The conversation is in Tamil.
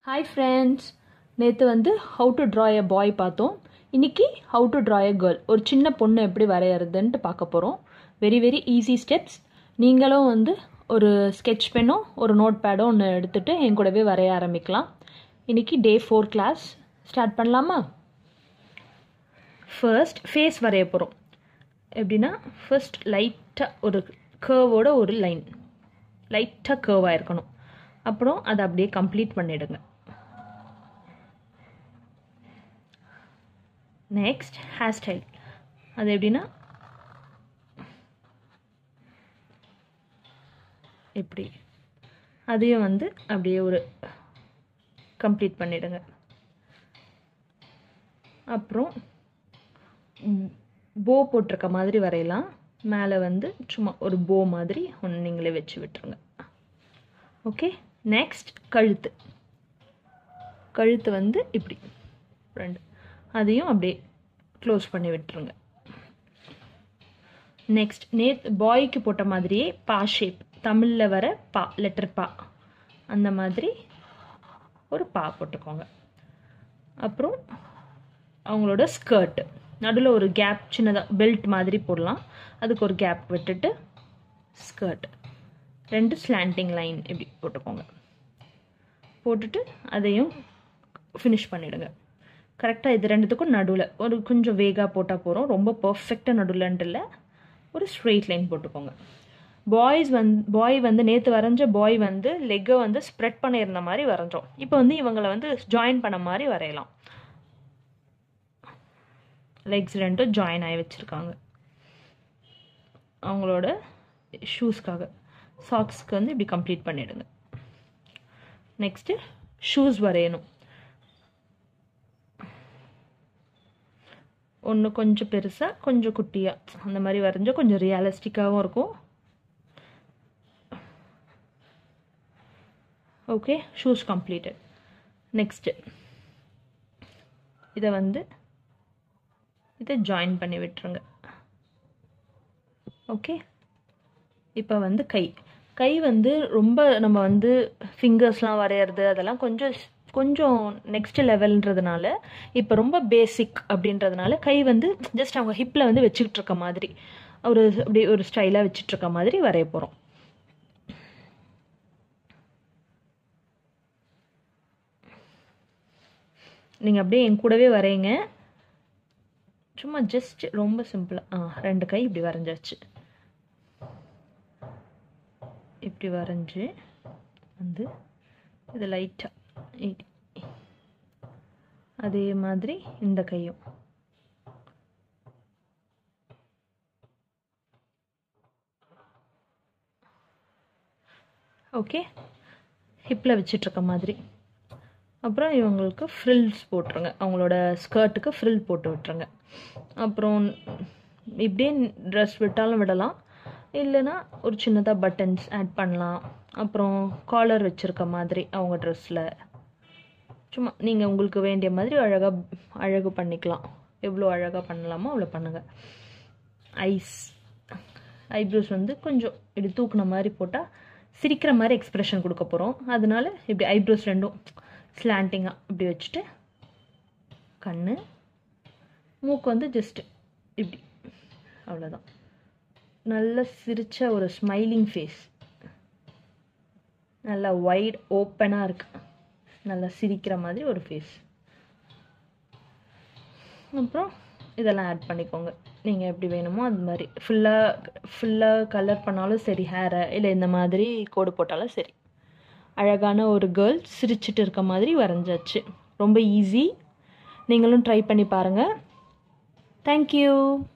ஹாய் ஃப்ரெண்ட்ஸ் நேற்று வந்து how to draw a boy பார்த்தோம் இன்னைக்கு how to draw a girl ஒரு சின்ன பொண்ணு எப்படி வரையறதுன்ட்டு பார்க்க போகிறோம் வெரி வெரி ஈஸி ஸ்டெப்ஸ் நீங்களும் வந்து ஒரு ஸ்கெட்ச் பென்னும் ஒரு நோட் பேடும் ஒன்று எடுத்துகிட்டு என் கூடவே வரைய ஆரம்பிக்கலாம் இன்னைக்கு டே ஃபோர் கிளாஸ் ஸ்டார்ட் பண்ணலாமா ஃபர்ஸ்ட் ஃபேஸ் வரைய போகிறோம் எப்படின்னா ஃபர்ஸ்ட் லைட்டாக ஒரு கேர்வோட ஒரு லைன் லைட்டாக கேர்வாக இருக்கணும் அப்புறம் அதை அப்படியே கம்ப்ளீட் பண்ணிடுங்க நெக்ஸ்ட் ஹேர் ஸ்டைல் அது எப்படின்னா இப்படி அதையும் வந்து அப்படியே ஒரு கம்ப்ளீட் பண்ணிடுங்க அப்புறம் போ போட்டிருக்க மாதிரி வரையலாம் மேலே வந்து சும்மா ஒரு போ மாதிரி ஒன்று நீங்களே வச்சு விட்டுருங்க ஓகே நெக்ஸ்ட் கழுத்து கழுத்து வந்து இப்படி ரெண்டு அதையும் அப்படியே க்ளோஸ் பண்ணி விட்டுருங்க நெக்ஸ்ட் நேத் பாய்க்கு போட்ட மாதிரியே பா ஷேப் தமிழில் வர பா லெட்டர் பா அந்த மாதிரி ஒரு பா போட்டுக்கோங்க அப்புறம் அவங்களோட ஸ்கர்ட் நடுவில் ஒரு கேப் சின்னதாக பெல்ட் மாதிரி போடலாம் அதுக்கு ஒரு கேப் விட்டுட்டு ஸ்கர்ட் ரெண்டு ஸ்லாண்டிங் லைன் இப்படி போட்டுக்கோங்க போட்டுட்டு அதையும் ஃபினிஷ் பண்ணிவிடுங்க கரெக்டாக இது ரெண்டுத்துக்கும் நடுவில் ஒரு கொஞ்சம் வேகாக போட்டால் போகிறோம் ரொம்ப பர்ஃபெக்டாக நடுவில்ன்ட்டு இல்லை ஒரு ஸ்ட்ரெயிட் லைன் போட்டுக்கோங்க பாய்ஸ் வந் பாய் வந்து நேற்று வரைஞ்ச பாய் வந்து லெக்கை வந்து ஸ்ப்ரெட் பண்ணியிருந்த மாதிரி வரைஞ்சோம் இப்போ வந்து இவங்களை வந்து ஜாயின் பண்ண மாதிரி வரையலாம் லெக்ஸ் ரெண்டும் ஜாயின் ஆகி வச்சுருக்காங்க அவங்களோட ஷூஸ்க்காக சாக்ஸ்க்கு வந்து இப்படி கம்ப்ளீட் பண்ணிவிடுங்க நெக்ஸ்ட்டு ஷூஸ் வரையணும் ஒன்று கொஞ்சம் பெருசாக கொஞ்சம் குட்டியாக அந்த மாதிரி வரைஞ்சால் கொஞ்சம் ரியலிஸ்டிக்காகவும் இருக்கும் ஓகே ஷூஸ் கம்ப்ளீட்டட் நெக்ஸ்ட்டு இதை வந்து இதை ஜாயின் பண்ணி விட்டுருங்க ஓகே இப்போ வந்து கை கை வந்து ரொம்ப நம்ம வந்து ஃபிங்கர்ஸ்லாம் வரைகிறது அதெல்லாம் கொஞ்சம் கொஞ்சம் நெக்ஸ்ட் லெவல்ன்றதுனால இப்போ ரொம்ப பேசிக் அப்படின்றதுனால கை வந்து ஜஸ்ட் அவங்க ஹிப்பில் வந்து வச்சுக்கிட்டு இருக்க மாதிரி ஒரு அப்படி ஒரு ஸ்டைலாக வச்சுட்டு இருக்க மாதிரி வரைய போகிறோம் நீங்கள் அப்படியே என் கூடவே வரைங்க சும்மா ஜஸ்ட் ரொம்ப சிம்பிளாக ஆ ரெண்டு கை இப்படி வரைஞ்சாச்சு இப்படி வரைஞ்சி வந்து இது லைட்டாக அதே மாதிரி இந்த கையும் ஓகே ஹிப்பில் வச்சிட்ருக்க மாதிரி அப்புறம் இவங்களுக்கு ஃப்ரில்ஸ் போட்டுருங்க அவங்களோட ஸ்கர்ட்டுக்கு ஃப்ரில் போட்டு விட்டுருங்க அப்புறம் இப்படியே ட்ரெஸ் விட்டாலும் விடலாம் இல்லைன்னா ஒரு சின்னதாக பட்டன்ஸ் ஆட் பண்ணலாம் அப்புறம் காலர் வச்சுருக்க மாதிரி அவங்க ட்ரெஸ்ஸில் சும்மா நீங்கள் உங்களுக்கு வேண்டிய மாதிரி அழகாக அழகு பண்ணிக்கலாம் எவ்வளோ அழகாக பண்ணலாமோ அவ்வளோ பண்ணுங்கள் ஐஸ் ஐப்ரோஸ் வந்து கொஞ்சம் இப்படி தூக்குன மாதிரி போட்டால் சிரிக்கிற மாதிரி எக்ஸ்ப்ரெஷன் கொடுக்க போகிறோம் அதனால இப்படி ஐப்ரோஸ் ரெண்டும் ஸ்லாண்டிங்காக இப்படி வச்சுட்டு கண் மூக்கு வந்து ஜஸ்ட் இப்படி அவ்வளோதான் நல்ல சிரிச்ச ஒரு ஸ்மைலிங் ஃபேஸ் நல்லா வைட் ஓப்பனாக இருக்கு நல்லா சிரிக்கிற மாதிரி ஒரு ஃபேஸ் அப்புறம் இதெல்லாம் ஆட் பண்ணிக்கோங்க நீங்கள் எப்படி வேணுமோ அது மாதிரி ஃபுல்லாக ஃபுல்லாக கலர் பண்ணாலும் சரி ஹேரை இல்லை இந்த மாதிரி கோடு போட்டாலும் சரி அழகான ஒரு கேர்ள் சிரிச்சிட்டு இருக்க மாதிரி வரைஞ்சாச்சு ரொம்ப ஈஸி நீங்களும் ட்ரை பண்ணி பாருங்கள் தேங்க்யூ